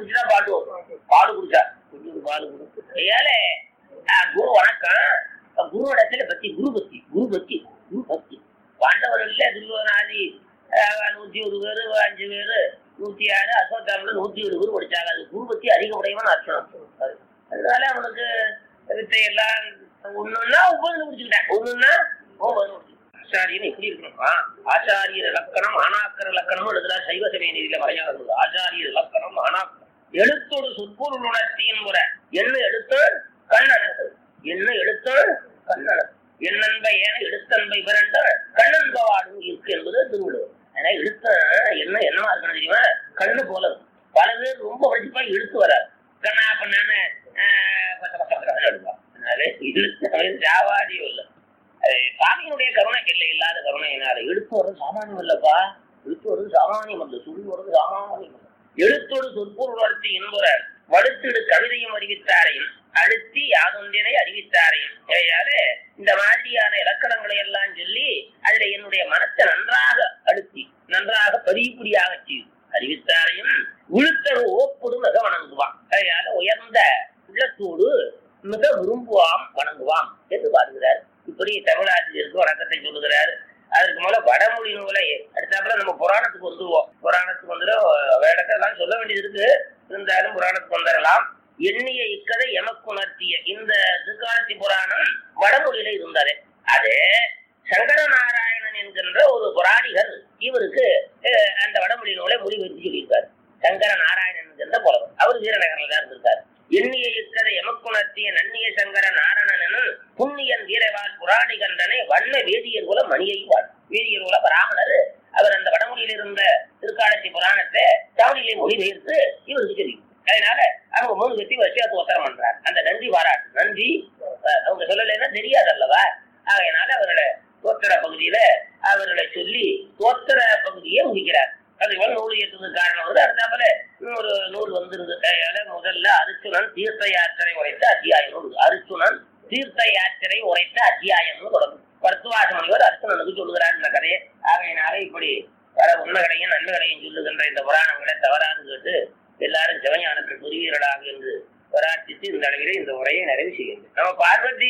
குடிச்சா பாட்டு வரும் பாடு குடிச்சா கொஞ்சம் பாடு குடி ஏழை குரு வணக்கம் குரு இடத்துல பத்தி குரு பத்தி குரு பத்தி குரு பத்தி பாண்டவர்கள்ல துரியோதனாதி அஹ், நூத்தி ஒரு பேரு அஞ்சு பேரு நூத்தி ஆறு அசோத்தாமில் நூத்தி ஒரு பேர் படிச்சாங்க அது குரு பத்தி அதிக உடையவன் அர்த்தம் அதனால அவனுக்கு வித்தை எல்லாம் ஒண்ணுன்னா ஒவ்வொரு குடிச்சுக்கிட்டேன் ஒண்ணுன்னா ஒவ்வொரு ஆச்சாரியன் எப்படி இருக்கணும் ஆ, ஆச்சாரியர் இலக்கணம் ஆனாக்கர் இலக்கணம் எழுதுறா சைவ சமய நீதியில வரையாது ஆச்சாரியர் இலக்கணம் ஆனாக்கர் எழுத்தோடு சொற்பொருள் உணர்த்தியின் முறை என்ன எழுத்து கண்ணனது என்ன எழுத்து கண்ணனது என்னன்ப ஏன எழுத்தன்பை விரண்ட கண்ணன்பவாடும் இருக்கு என்பது திருவள்ளுவர் ஏன்னா எழுத்த என்ன என்னவா இருக்கணும் தெரியுமா கண்ணு போல இருக்கும். பல பேர் ரொம்ப படிச்சுப்பா எழுத்து வராது கண்ணா பண்ணான்னு பச்ச பச்ச பச்சை எழுதுவா அதனால எழுத்து அவன் ஜாவாதியும் இல்லை அது சாமியினுடைய கருணை இல்லை இல்லாத கருணையினால எழுத்து வர்றது சாமானியம் இல்லப்பா எழுத்து வர்றது சாமானியம் அல்ல சொல்லி வர்றது சாமானியம் அல்ல எழுத்தோடு சொற்பொருள் வளர்த்தி என்புற வலுத்திடு கவிதையும் அறிவித்தாரையும் அழுத்தி யாதொன்றினை அறிவித்தாரையும் ஆகையால இந்த மாதிரியான இலக்கணங்களை எல்லாம் சொல்லி அதுல என்னுடைய மனத்தை நன்றாக அழுத்தி நன்றாக பதிவுக்குடியாக செய்து அறிவித்தாரையும் உளுத்தரு ஓப்புடு மிக வணங்குவான் ஆகையால உயர்ந்த உள்ளத்தோடு மிக விரும்புவாம் வணங்குவாம் என்று பாடுகிறார் இப்படி தமிழாசிரியருக்கு வணக்கத்தை சொல்லுகிறார் அதற்கு மேல வடமொழி நூலை அடுத்தாப்புல நம்ம புராணத்துக்கு வந்துருவோம் புராணத்துக்கு வந்துடும் வேடக்கெல்லாம் சொல்ல வேண்டியது இருக்கு இருந்தாலும் புராணத்துக்கு வந்துடலாம் எண்ணிய இக்கதை எமக்குணர்த்திய இந்த திருக்காலத்தி புராணம் வடமொழியில இருந்தாரு அது சங்கர நாராயணன் என்கின்ற ஒரு புராணிகர் இவருக்கு அஹ், அந்த வடமொழி நூலை மொழிபெயர்த்து சொல்லியிருக்காரு சங்கர நாராயணன் என்கின்ற புலவர் அவர் வீரநகரில் தான் இருந்திருக்காரு எண்ணிய இக்கதை எமக்குணர்த்திய நன்னிய சங்கர நாரணனும் புண்ணியன் வீரவால் புராணி கண்டனை வண்ண வேதியர் குல மணியை வாழ் வேதியர் குல பிராமணர் அவர் அந்த வடமொழியில் இருந்த திருக்காலத்தி புராணத்தை தமிழிலே மொழிபெயர்த்து இவருக்கு தெரியும் அதனால அவங்க மூணு கத்தி வரிசையா தோத்திரம் பண்றார் அந்த நன்றி பாராட்டு நன்றி அஹ், அவங்க சொல்லலைன்னா தெரியாது அல்லவா ஆகையினால அவர்களை தோத்திர பகுதியில அவர்களை சொல்லி தோத்திர பகுதியை முடிக்கிறார் அதுக்கு மேல நூல் ஏற்றுவதற்கு காரணம் வந்து அடுத்தாப்புல இன்னொரு நூல் வந்துருது அதனால முதல்ல அரிச்சுனன் தீர்த்த யாத்திரை உரைத்த அத்தியாயம் நூல் அரிச்சுனன் தீர்த்த யாத்திரை உரைத்த அத்தியாயம்னு தொடங்கும் பருத்துவாச முனிவர் அர்ச்சுனனுக்கு சொல்லுகிறார் இந்த கதையை ஆகையினால இப்படி பல உண்மைகளையும் நன்மைகளையும் சொல்லுகின்ற இந்த புராணங்களை தவறாது கேட்டு எல்லாரும் சிவஞானத்தில் புரிவீர்களாக என்று பிரார்த்தித்து இந்த அளவிலே இந்த உரையை நிறைவு செய்கின்றேன் நம்ம பார்வதி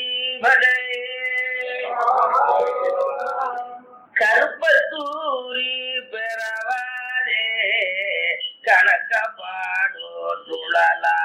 பஜை கருப்பத்தூரி பெறவாதே கணக்க பாடோ துளலா